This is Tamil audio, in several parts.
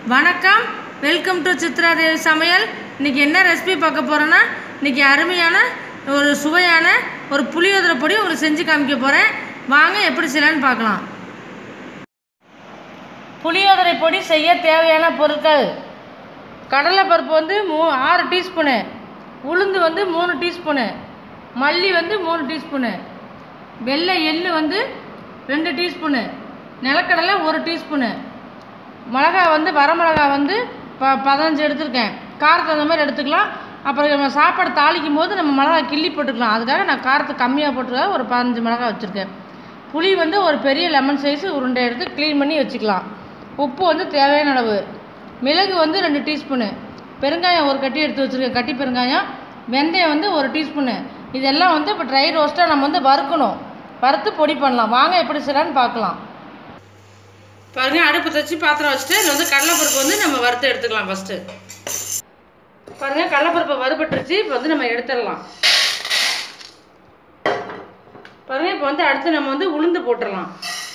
வணக்கம் வெல்கம் டு சித்ரா தேவி சமையல் இன்றைக்கி என்ன ரெசிபி பார்க்க போகிறோன்னா இன்றைக்கி அருமையான ஒரு சுவையான ஒரு புளியோதரை பொடி உங்களுக்கு செஞ்சு காமிக்க போகிறேன் வாங்க எப்படி செய்யலான்னு பார்க்கலாம் புளியோதரை பொடி செய்ய தேவையான பொருட்கள் கடலைப்பருப்பு வந்து மூ ஆறு டீஸ்பூனு உளுந்து வந்து மூணு டீஸ்பூனு மல்லி வந்து மூணு டீஸ்பூனு வெள்ளை எள்ளு வந்து ரெண்டு டீஸ்பூனு நிலக்கடலை ஒரு டீஸ்பூனு மிளகா வந்து வரமிளகா வந்து ப பதினஞ்சு எடுத்திருக்கேன் காரத்துக்கு தகுந்த மாதிரி எடுத்துக்கலாம் அப்புறம் நம்ம சாப்பாடு தாளிக்கும் போது நம்ம மிளகா கிள்ளி போட்டுக்கலாம் அதுக்காக நான் காரத்தை கம்மியாக போட்டுருக்க ஒரு பதினஞ்சு மிளகா வச்சுருக்கேன் புளி வந்து ஒரு பெரிய லெமன் சைஸ் உருண்டை எடுத்து க்ளீன் பண்ணி வச்சுக்கலாம் உப்பு வந்து தேவையான அளவு மிளகு வந்து ரெண்டு டீஸ்பூனு பெருங்காயம் ஒரு கட்டி எடுத்து வச்சுருக்கேன் கட்டி பெருங்காயம் வெந்தயம் வந்து ஒரு டீஸ்பூனு இதெல்லாம் வந்து இப்போ ட்ரை ரோஸ்ட்டாக நம்ம வந்து வறுக்கணும் வறுத்து பொடி பண்ணலாம் வாங்க எப்படி செய்யலான்னு பார்க்கலாம் பாருங்க அடுப்பு தச்சு பாத்திரம் வச்சுட்டு இதில் வந்து கடலைப்பருப்பு வந்து நம்ம வறுத்து எடுத்துக்கலாம் ஃபஸ்ட்டு பாருங்க கடலைப்பருப்பு வறுபட்டுருச்சு இப்போ வந்து நம்ம எடுத்துடலாம் பாருங்க இப்போ வந்து அடுத்து நம்ம வந்து உளுந்து போட்டுடலாம்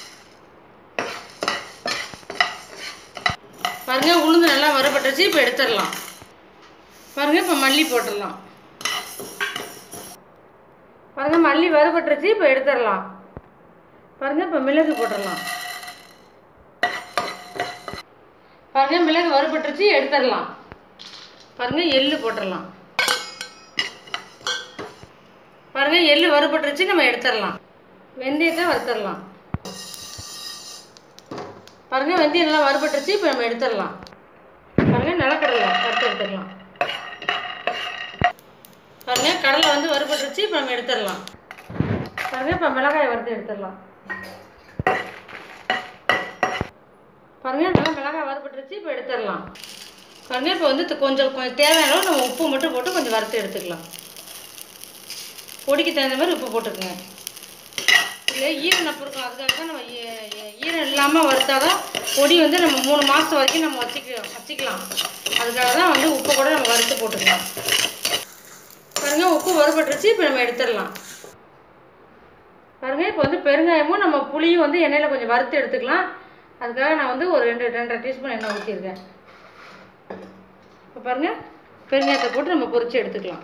பாருங்க உளுந்து நல்லா வறுபட்டுருச்சு இப்போ எடுத்துடலாம் பாருங்க இப்போ மல்லி போட்டுடலாம் பாருங்க மல்லி வறுபட்டுருச்சு இப்போ எடுத்துடலாம் பாருங்க இப்போ மிளகு போட்டுடலாம் பாருங்க மிளகு வறுபட்டுருச்சு எடுத்துடலாம் பாருங்க எள்ளு போட்டுடலாம் பாருங்க எள்ளு வறுபட்டுருச்சு நம்ம எடுத்துடலாம் வெந்தயத்தை வறுத்துடலாம் பாருங்க வெந்தயம் நல்லா வறுபட்டுருச்சு இப்போ நம்ம எடுத்துடலாம் பாருங்க நிலக்கடலை வறுத்து எடுத்துடலாம் பாருங்க கடலை வந்து வறுபட்டுருச்சு இப்போ நம்ம எடுத்துடலாம் பாருங்க இப்போ மிளகாய் வறுத்து எடுத்துடலாம் பாருங்க நல்லா மிளகாய் வறுபட்டுருச்சு இப்போ எடுத்துடலாம் பாருங்க இப்போ வந்து து- கொஞ்சம் கொஞ்சம் தேவையான அளவு நம்ம உப்பு மட்டும் போட்டு கொஞ்சம் வறுத்து எடுத்துக்கலாம் பொடிக்கு தகுந்த மாதிரி உப்பு போட்டுக்கோங்க இல்லை ஈரம் நப்பு இருக்கும் அதுக்காக தான் நம்ம ஈ- ஈ- ஈரம் இல்லாமல் வறுத்தாதான் பொடி வந்து நம்ம மூணு மாதம் வரைக்கும் நம்ம வச்சுக்க வச்சுக்கலாம் அதுக்காக தான் வந்து உப்பு கூட நம்ம வறுத்து போட்டுக்கலாம் பாருங்க உப்பு வறுபட்டுருச்சு இப்போ நம்ம எடுத்துடலாம் பாருங்க இப்போ வந்து பெருங்காயமும் நம்ம புளியும் வந்து எண்ணெயில் கொஞ்சம் வறுத்து எடுத்துக்கலாம் அதுக்காக நான் வந்து ஒரு ரெண்டு ரெண்டரை டீஸ்பூன் எண்ணெய் ஊற்றிருக்கேன் இப்போ பாருங்க பெருங்காயத்தை போட்டு நம்ம பொரிச்சு எடுத்துக்கலாம்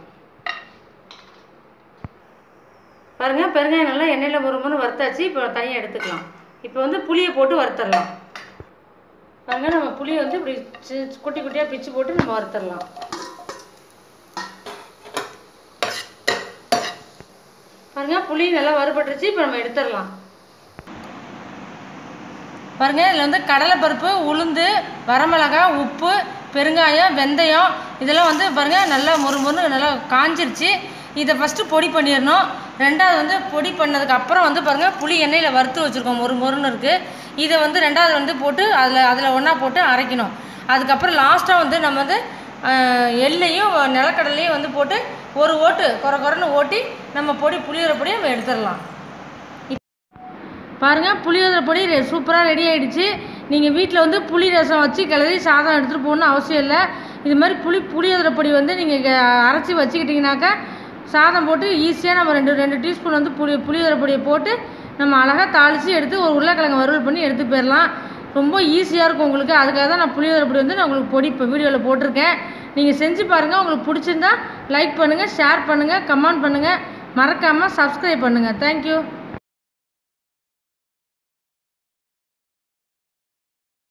பாருங்க பெருங்காயம் நல்லா எண்ணெயில் முறுமுறு வறுத்தாச்சு இப்போ தனியாக எடுத்துக்கலாம் இப்போ வந்து புளியை போட்டு வறுத்தரலாம் பாருங்க நம்ம புளியை வந்து இப்படி சி- குட்டி குட்டியாக பிச்சு போட்டு நம்ம வறுத்தரலாம் பாருங்க புளி நல்லா வறுபட்டுருச்சு இப்போ நம்ம எடுத்துடலாம் பாருங்க இதில் வந்து கடலைப்பருப்பு உளுந்து வரமிளகா உப்பு பெருங்காயம் வெந்தயம் இதெல்லாம் வந்து பாருங்க நல்லா மொறு மொறு நல்லா காஞ்சிருச்சு இதை ஃபஸ்ட்டு பொடி பண்ணிடணும் ரெண்டாவது வந்து பொடி பண்ணதுக்கு அப்புறம் வந்து பாருங்க புளி எண்ணெயில் வறுத்து வச்சுருக்கோம் மொறு மொறுன்னு இருக்குது இதை வந்து ரெண்டாவது வந்து போட்டு அதில் அதில் ஒன்றா போட்டு அரைக்கணும் அதுக்கப்புறம் லாஸ்ட்டாக வந்து நம்ம வந்து ஆஹ், எள்ளையும் நிலக்கடலையும் வந்து போட்டு ஒரு ஓட்டு குறை குறைன்னு ஓட்டி நம்ம பொடி புளியோர பொடி நம்ம எடுத்துடலாம் பாருங்க புளியோதரை பொடி சூப்பராக ரெடி ஆயிடுச்சு நீங்கள் வீட்டில் வந்து புளி ரசம் வச்சு கிளறி சாதம் எடுத்துகிட்டு போகணும்னு அவசியம் இல்லை இது மாதிரி புளி புளியோதரை பொடி வந்து நீங்கள் அரைச்சி வச்சுக்கிட்டிங்கனாக்கா சாதம் போட்டு ஈஸியாக நம்ம ரெண்டு ரெண்டு டீஸ்பூன் வந்து புளி புளியோதரை பொடியை போட்டு நம்ம அழகாக தாளித்து எடுத்து ஒரு உருளைக்கிழங்கு வறுவல் பண்ணி எடுத்து போயிடலாம் ரொம்ப ஈஸியாக இருக்கும் உங்களுக்கு அதுக்காக தான் நான் புளியோதரை பொடி வந்து நான் உங்களுக்கு பொடி இப்போ வீடியோவில் போட்டிருக்கேன் நீங்கள் செஞ்சு பாருங்கள் உங்களுக்கு பிடிச்சிருந்தா லைக் பண்ணுங்கள் ஷேர் பண்ணுங்கள் கமெண்ட் பண்ணுங்கள் மறக்காமல் சப்ஸ்கிரைப் பண்ணுங்கள் தேங்க்யூ